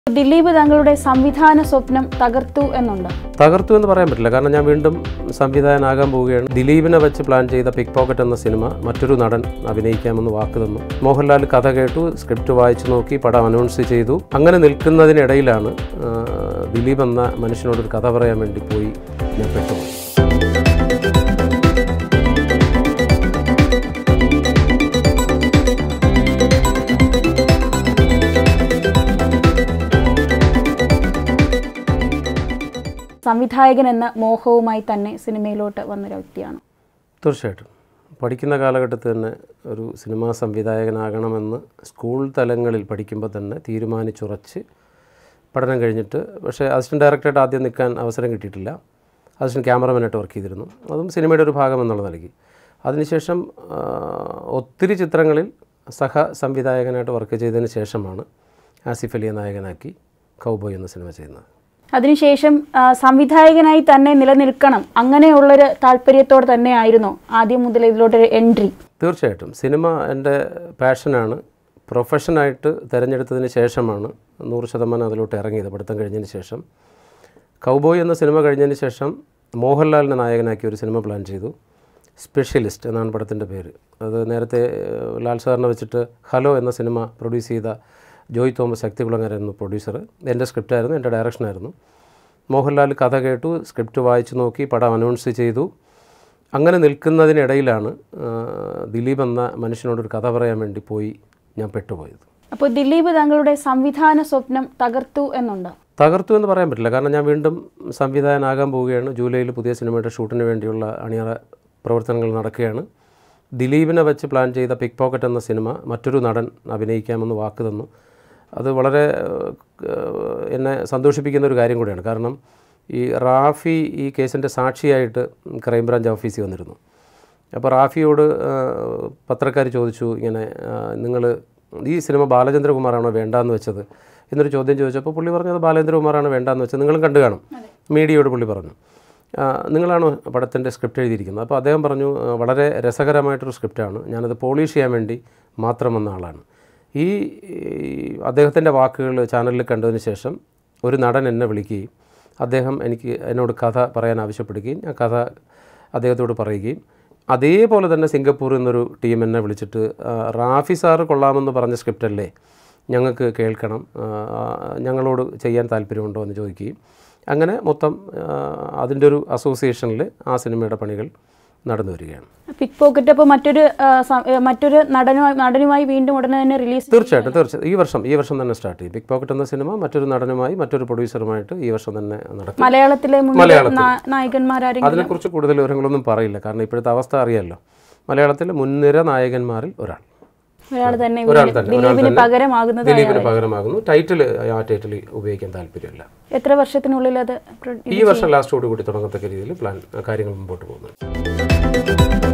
ദിലീപ് തങ്ങളുടെ സംവിധാന സ്വപ്നം തകർത്തു എന്നുണ്ട് തകർത്തു എന്ന് പറയാൻ പറ്റില്ല കാരണം ഞാൻ വീണ്ടും സംവിധായകനാകാൻ പോവുകയാണ് ദിലീപിനെ വെച്ച് പ്ലാൻ ചെയ്ത പിക് പോക്കറ്റ് എന്ന സിനിമ മറ്റൊരു നടൻ അഭിനയിക്കാമെന്ന് വാക്ക് തന്നു മോഹൻലാൽ കഥ കേട്ടു സ്ക്രിപ്റ്റ് വായിച്ചു നോക്കി പടം അനൗൺസ് ചെയ്തു അങ്ങനെ നിൽക്കുന്നതിനിടയിലാണ് ആ, ദിലീപ് എന്ന മനുഷ്യനോടൊരു കഥ പറയാൻ വേണ്ടി പോയി ഞാൻ പെട്ടുപോയി സംവിധായകൻ എന്ന മോഹവുമായി തന്നെ സിനിമയിലോട്ട് വന്നൊരു വ്യക്തിയാണ് തീർച്ചയായിട്ടും പഠിക്കുന്ന കാലഘട്ടത്തിൽ തന്നെ ഒരു സിനിമാ സംവിധായകനാകണമെന്ന് സ്കൂൾ തലങ്ങളിൽ പഠിക്കുമ്പോൾ തന്നെ തീരുമാനിച്ചുറച്ച് പഠനം കഴിഞ്ഞിട്ട് പക്ഷേ അസിസ്റ്റൻറ്റ് ഡയറക്ടറായിട്ട് ആദ്യം നിൽക്കാൻ അവസരം കിട്ടിയിട്ടില്ല അസിസ്റ്റൻറ്റ് ക്യാമറമാനായിട്ട് വർക്ക് ചെയ്തിരുന്നു അതും സിനിമയുടെ ഒരു ഭാഗം എന്നുള്ള നിലയ്ക്ക് അതിനുശേഷം ആ, ഒത്തിരി ചിത്രങ്ങളിൽ സഹ സംവിധായകനായിട്ട് വർക്ക് ചെയ്തതിന് ശേഷമാണ് ആസിഫ് അലിയെ നായകനാക്കി കൗബോയ് എന്ന സിനിമ ചെയ്യുന്നത് അതിനുശേഷം ആ, സംവിധായകനായി തന്നെ നിലനിൽക്കണം അങ്ങനെയുള്ളൊരു താല്പര്യത്തോടെ തന്നെയായിരുന്നു ആദ്യം മുതൽ ഇതിലോട്ടൊരു എൻട്രി തീർച്ചയായിട്ടും സിനിമ എൻ്റെ പാഷനാണ് പ്രൊഫഷനായിട്ട് തിരഞ്ഞെടുത്തതിന് ശേഷമാണ് നൂറ് ശതമാനം അതിലോട്ട് ഇറങ്ങിയത് പഠിത്തം കഴിഞ്ഞതിന് ശേഷം കൗബോയ് എന്ന സിനിമ കഴിഞ്ഞതിന് ശേഷം മോഹൻലാലിനെ നായകനാക്കി ഒരു സിനിമ പ്ലാൻ ചെയ്തു സ്പെഷ്യലിസ്റ്റ് എന്നാണ് പടത്തിൻ്റെ പേര് അത് നേരത്തെ ഏഹ്, ലാൽ സാറിനെ വെച്ചിട്ട് ഹലോ എന്ന സിനിമ പ്രൊഡ്യൂസ് ചെയ്ത ജോയ് തോമസ് ശക്തികുളങ്ങര എന്ന പ്രൊഡ്യൂസർ എൻ്റെ സ്ക്രിപ്റ്റായിരുന്നു എൻ്റെ ഡയറക്ഷനായിരുന്നു മോഹൻലാൽ കഥ കേട്ടു സ്ക്രിപ്റ്റ് വായിച്ചു നോക്കി പടം അനൗൺസ് ചെയ്തു അങ്ങനെ നിൽക്കുന്നതിനിടയിലാണ് ആ, ദിലീപ് എന്ന മനുഷ്യനോടൊരു കഥ പറയാൻ വേണ്ടി പോയി ഞാൻ പെട്ടുപോയത് അപ്പോൾ ദിലീപ് തങ്ങളുടെ സംവിധാന സ്വപ്നം തകർത്തു എന്നുണ്ട് തകർത്തു എന്ന് പറയാൻ പറ്റില്ല കാരണം ഞാൻ വീണ്ടും സംവിധായകനാകാൻ പോവുകയാണ് ജൂലൈയിൽ പുതിയ സിനിമയുടെ ഷൂട്ടിന് വേണ്ടിയുള്ള അണിയറ പ്രവർത്തനങ്ങൾ നടക്കുകയാണ് ദിലീപിനെ വെച്ച് പ്ലാൻ ചെയ്ത പിക് പോക്കറ്റ് എന്ന സിനിമ മറ്റൊരു നടൻ അഭിനയിക്കാമെന്ന് വാക്ക് തന്നു അത് വളരെ ഏഹ്, എന്നെ സന്തോഷിപ്പിക്കുന്ന ഒരു കാര്യം കൂടിയാണ് കാരണം ഈ റാഫി ഈ കേസിൻ്റെ സാക്ഷിയായിട്ട് ക്രൈംബ്രാഞ്ച് ഓഫീസിൽ വന്നിരുന്നു അപ്പോൾ റാഫിയോട് പത്രക്കാർ ചോദിച്ചു ഇങ്ങനെ നിങ്ങൾ ഈ സിനിമ ബാലചന്ദ്രകുമാറാണോ വേണ്ടാന്ന് വെച്ചത് എന്നൊരു ചോദ്യം ചോദിച്ചപ്പോൾ പുള്ളി പറഞ്ഞത് ബാലചന്ദ്രകുമാറാണ് വേണ്ടാന്ന് വെച്ചത് നിങ്ങളും കണ്ടു കാണും മീഡിയയോട് പുള്ളി പറഞ്ഞു ആ, നിങ്ങളാണോ പടത്തിൻ്റെ സ്ക്രിപ്റ്റ് എഴുതിയിരിക്കുന്നത് അപ്പോൾ അദ്ദേഹം പറഞ്ഞു "ആ, വളരെ രസകരമായിട്ടൊരു സ്ക്രിപ്റ്റാണ് ഞാനത് പോളിഷ് ചെയ്യാൻ വേണ്ടി മാത്രം വന്ന ആളാണ് ഈ അദ്ദേഹത്തിൻ്റെ വാക്കുകൾ ചാനലിൽ കണ്ടതിന് ശേഷം ഒരു നടൻ എന്നെ വിളിക്കുകയും അദ്ദേഹം എനിക്ക് എന്നോട് കഥ പറയാൻ ആവശ്യപ്പെടുകയും ഞാൻ കഥ അദ്ദേഹത്തോട് പറയുകയും അതേപോലെ തന്നെ സിംഗപ്പൂരിൽ നിന്നൊരു ടീം എന്നെ വിളിച്ചിട്ട് ആ, റാഫി സാറ് കൊള്ളാമെന്ന് പറഞ്ഞ സ്ക്രിപ്റ്റല്ലേ ഞങ്ങൾക്ക് കേൾക്കണം ആ, ഞങ്ങളോട് ചെയ്യാൻ താല്പര്യമുണ്ടോ എന്ന് ചോദിക്കുകയും അങ്ങനെ മൊത്തം ആ, അതിൻ്റെ ഒരു അസോസിയേഷനിൽ ആ സിനിമയുടെ പണികൾ നടന്നു വരികയാണ് പിക് പോക്കറ്റ് അപ്പോൾ മറ്റൊരു ആ, സം- ഏ, മറ്റൊരു നടനുമായി നടനുമായി വീണ്ടും ഉടനെ തന്നെ റിലീസ് തീർച്ചയായിട്ടും തീർച്ചയായും ഈ വർഷം ഈ വർഷം തന്നെ സ്റ്റാർട്ട് ചെയ്യും ബിഗ് പോക്കറ്റ് എന്ന സിനിമ മറ്റൊരു നടനുമായി മറ്റൊരു പ്രൊഡ്യൂസറുമായിട്ട് ഈ വർഷം തന്നെ നടക്കും മലയാളത്തിലെ മുൻനിര മലയാളത്തിൽ. നാ- നായകന്മാരാരെങ്കിലും അതിനെക്കുറിച്ച് കൂടുതൽ വിവരങ്ങളൊന്നും പറയില്ല കാരണം ഇപ്പോഴത്തെ അവസ്ഥ അറിയാമല്ലോ മലയാളത്തിലെ മുൻനിര നായകന്മാരിൽ ഒരാൾ ഒരാൾ തന്നെ ഒരാൾ വീണ്ടും തന്നെ ഒരാൾ ദിലീപിന് തന്നെ പകരമാകുന്നത് ദിലീപിന് പകരമാകുന്നു ടൈറ്റിൽ ആ ടൈറ്റിൽ ഉപയോഗിക്കാൻ താല്പര്യമില്ല എത്ര വർഷത്തിനുള്ളിൽ അത് പ്രൊ- ഈ വർഷം ലാസ്റ്റോട് കൂടി തുടങ്ങത്തക്ക രീതിയിൽ പ്ലാൻ കാര്യങ്ങൾ മുമ്പോട്ട് പോകുന്നു